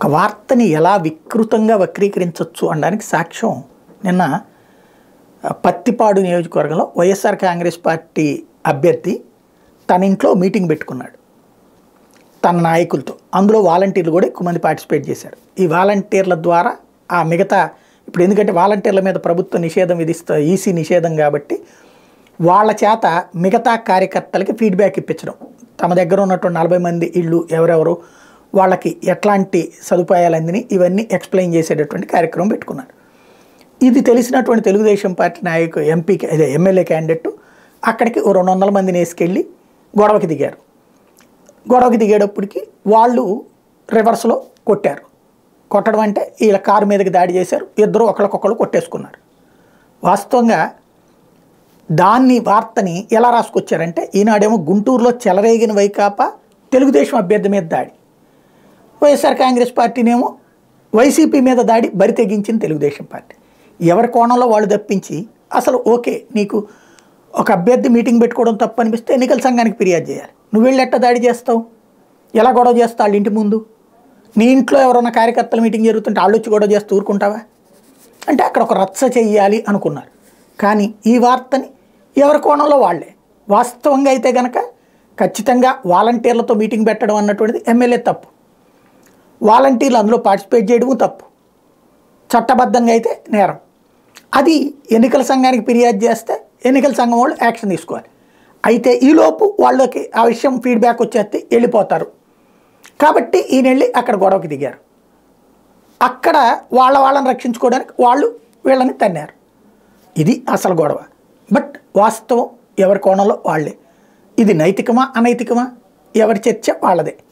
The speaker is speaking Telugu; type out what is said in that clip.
ఒక వార్తని ఎలా వికృతంగా వక్రీకరించవచ్చు అనడానికి సాక్ష్యం నిన్న ఆ, పత్తిపాడు నియోజకవర్గంలో వైఎస్ఆర్ కాంగ్రెస్ పార్టీ అభ్యర్థి తన ఇంట్లో మీటింగ్ పెట్టుకున్నాడు తన నాయకులతో అందులో వాలంటీర్లు కూడా ఎక్కువ మంది పార్టిసిపేట్ చేశారు ఈ వాలంటీర్ల ద్వారా ఆ మిగతా ఇప్పుడు ఎందుకంటే వాలంటీర్ల మీద ప్రభుత్వ నిషేధం విధిస్తా ఈసీ నిషేధం కాబట్టి వాళ్ళ చేత మిగతా కార్యకర్తలకి ఫీడ్బ్యాక్ ఇప్పించడం తమ దగ్గర ఉన్నటువంటి నలభై మంది ఇళ్ళు ఎవరెవరు వాళ్ళకి ఎట్లాంటి సదుపాయాలు అందిని ఇవన్నీ ఎక్స్ప్లెయిన్ చేసేటటువంటి కార్యక్రమం పెట్టుకున్నారు ఇది తెలిసినటువంటి తెలుగుదేశం పార్టీ నాయకు ఎంపీ అదే ఎమ్మెల్యే క్యాండిడేట్ అక్కడికి ఓ రెండు వందల మందిని వేసుకెళ్ళి గొడవకి దిగారు గొడవకి దిగేటప్పటికి వాళ్ళు రివర్స్లో కొట్టారు కొట్టడం అంటే వీళ్ళ కారు మీదకి దాడి చేశారు ఇద్దరు ఒకరికొకరు కొట్టేసుకున్నారు వాస్తవంగా దాన్ని వార్తని ఎలా రాసుకొచ్చారంటే ఈనాడేమో గుంటూరులో చెలరేగిన వైకాపా తెలుగుదేశం అభ్యర్థి మీద దాడి వైఎస్ఆర్ కాంగ్రెస్ పార్టీనేమో వైసీపీ మీద దాడి బరి తెగించింది తెలుగుదేశం పార్టీ ఎవరి కోణంలో వాళ్ళు తప్పించి అసలు ఓకే నీకు ఒక అభ్యర్థి మీటింగ్ పెట్టుకోవడం తప్పు అనిపిస్తే ఎన్నికల సంఘానికి ఫిర్యాదు చేయాలి నువ్వు వెళ్ళి ఎట్ట దాడి చేస్తావు ఎలా గొడవ చేస్తావు వాళ్ళ ఇంటి ముందు నీ ఇంట్లో ఎవరైనా కార్యకర్తల మీటింగ్ జరుగుతుంటే వాళ్ళు వచ్చి గొడవ చేస్తూ ఊరుకుంటావా అంటే అక్కడ ఒక రచ్చ చెయ్యాలి అనుకున్నారు కానీ ఈ వార్తని ఎవరి కోణంలో వాళ్ళే వాస్తవంగా అయితే గనక ఖచ్చితంగా వాలంటీర్లతో మీటింగ్ పెట్టడం అన్నటువంటిది ఎమ్మెల్యే తప్పు వాలంటీర్లు అందులో పార్టిసిపేట్ చేయడము తప్పు చట్టబద్ధంగా అయితే నేరం అది ఎన్నికల సంఘానికి ఫిర్యాదు చేస్తే ఎన్నికల సంఘం వాళ్ళు యాక్షన్ తీసుకోవాలి అయితే ఈలోపు వాళ్ళకి ఆ విషయం ఫీడ్బ్యాక్ వచ్చేస్తే వెళ్ళిపోతారు కాబట్టి ఈయన వెళ్ళి అక్కడ గొడవకి దిగారు అక్కడ వాళ్ళ వాళ్ళని రక్షించుకోవడానికి వాళ్ళు వీళ్ళని తన్నారు ఇది అసలు గొడవ బట్ వాస్తవం ఎవరి కోణంలో వాళ్ళే ఇది నైతికమా అనైతికమా ఎవరి చర్చ వాళ్ళదే